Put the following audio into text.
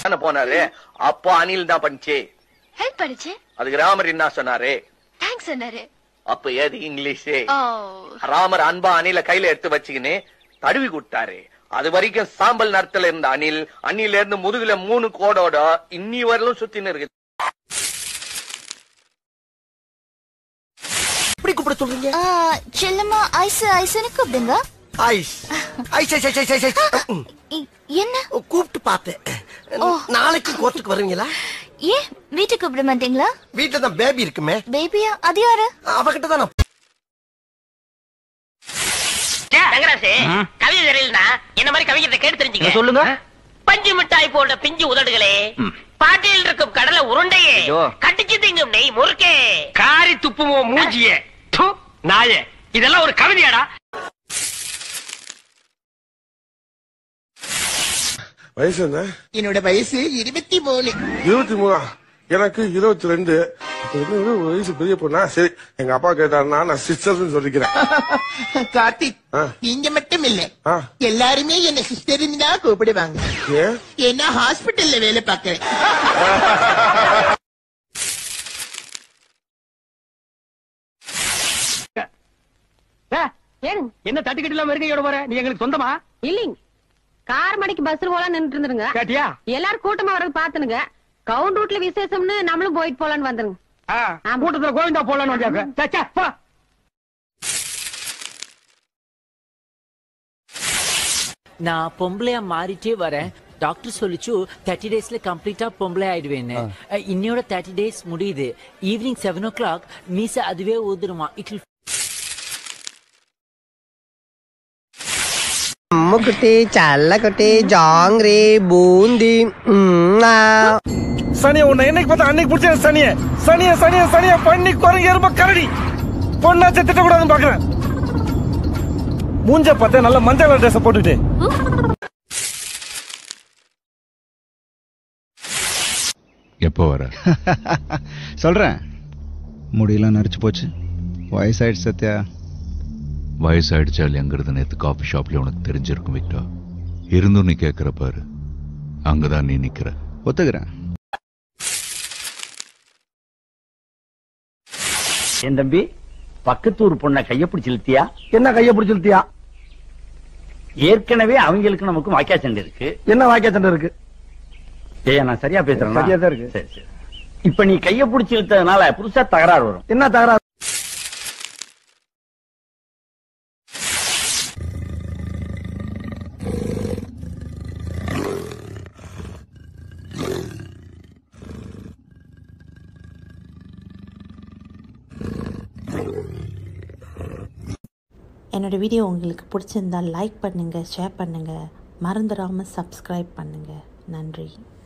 தானே போனாரு அப்போ அனில் தான் பண்ணுச்சு ஹெல்ப் பண்ணுச்சு அதுக்கு ராமர் என்ன சொன்னாரு தேங்க்ஸ் சொன்னாரு அப்ப ஏது இங்கிலீஷ் ஓ ராமர் அன்பா அணில கையில எடுத்து வச்சுக்கின்னு தடவி கொடுத்தாரு அது வரைக்கும் சாம்பல் நிறத்துல இருந்த அணில் அணில இருந்து முதுகுல மூணு கோடோட இன்னி வரலும் சுத்தின்னு இருக்கு எப்படி கூப்பிட சொல்றீங்க ஆ, செல்லம்மா ஐஸ் ஐஸ்னு கூப்பிடுங்க ice ice ice ice ice ice ம். இ- என்ன கூப்பிட்டு பார்த்தேன் நாளைக்கு கோர்ட்டுக்கு வருவீங்களா ஏன் வீட்டுக்கு கூப்பிட மாட்டீங்களா வீட்டுல தான் பேபி இருக்குமே பேபியா அது யாரு அவகிட்ட தான் நான் ரங்கராசு கவிதை தெரியலனா என்ன மாதிரி கவிஞத்தை கேட்டு தெரிஞ்சுங்க சொல்லுங்க பஞ்சு மிட்டாய் போன்ற பிஞ்சு உதடுகளே பாட்டியில் இருக்கும் கடலை உருண்டையே கட்டிச்சு திங்கும் நெய் முறுக்கே காரி துப்புமோ மூஞ்சியே து, நாயே இதெல்லாம் ஒரு கவிதையாடா வயசு என்ன என்னோட வயசு இருபத்தி மூணு இருபத்தி மூணா எனக்கு இருபத்தி ரெண்டு அப்ப என்ன விட ஒரு வயசு பெரிய பொண்ணா சரி எங்க அப்பா கேட்டாருன்னா நான் சிஸ்டர்னு சொல்லிக்கிறேன் கார்த்திக் ஆ. நீங்க மட்டும் இல்ல ஆ. எல்லாருமே என்ன சிஸ்டர்னு தான் கூப்பிடுவாங்க ஏன் ஏன்னா ஹாஸ்பிட்டல்ல வேலை பார்க்கறேன் என்ன தட்டுக்கட்டு இல்லாம இருக்கையோட போற நீ எங்களுக்கு சொந்தமா இல்லைங்க கார் மணிக்கு பஸ் போலாம் நின்னுட்டு இருந்துருங்க கேட்டியா எல்லாரும் கூட்டமா வர்றது பாத்துனுங்க கவுண்ட் ரூட்ல விசேஷம்னு நம்மளும் போயிட்டு போலான்னு வந்துருங்க ஆ, கூட்டத்துல கோவிந்தா போலான்னு வந்தியாக்க சே, சே, போ. நான் பொம்பளையா மாறிட்டே வரேன் டாக்டர் சொல்லிச்சு தேர்ட்டி டேஸ்ல கம்ப்ளீட்டா பொம்பளை ஆயிடுவேன்னு அஹ், இன்னையோட தேர்ட்டி டேஸ் முடியுது ஈவினிங் செவன் ஓ கிளாக் மீச அதுவே ஊதுருமா இட் அம்முக்குட்டி சல்லக்குட்டி ஜாங்கிரி பூந்தி சனிய உன்னை என்னைக்கு பார்த்தா அன்னைக்கு பிடிச்ச சனிய சனிய சனிய சனிய பண்ணி குரங்கு எரும கரடி பொண்ணாச்ச திட்டக்கூடாதுன்னு பாக்குறேன் மூஞ்ச பார்த்தா நல்ல மஞ்சள் ட்ரெஸ் போட்டுட்டு எப்போ வர சொல்றேன் முடியெல்லாம் நரைச்சு போச்சு வயசாயிடுச்சு சத்யா வயசாயிடுச்சா இல்லையாங்கிறது நேத்து காஃபி ஷாப்ல உனக்கு தெரிஞ்சிருக்கும் விக்டர் இருந்தும் நீ கேட்கிற பாரு அங்கதான் நீ நிக்கிற ஒத்துக்கிறேன் என் தம்பி பக்கத்து ஊர் பொண்ண கைய பிடிச்சு இழுத்தியா என்ன கைய பிடிச்சு இழுத்தியா ஏற்கனவே அவங்களுக்கு நமக்கு வாக்கியா சண்டை இருக்கு என்ன வாக்கியா சண்டை இருக்கு ஏய் நான் சரியா பேசுறேன் சரியா தான் இருக்கு சரி சரி இப்ப நீ கைய பிடிச்சு இழுத்ததுனால புதுசா தகராறு வரும் என்ன தகராறு என்னோட வீடியோ உங்களுக்கு பிடிச்சிருந்தா லைக் பண்ணுங்கள் ஷேர் பண்ணுங்கள் மறந்துடாமல் சப்ஸ்கிரைப் பண்ணுங்கள் நன்றி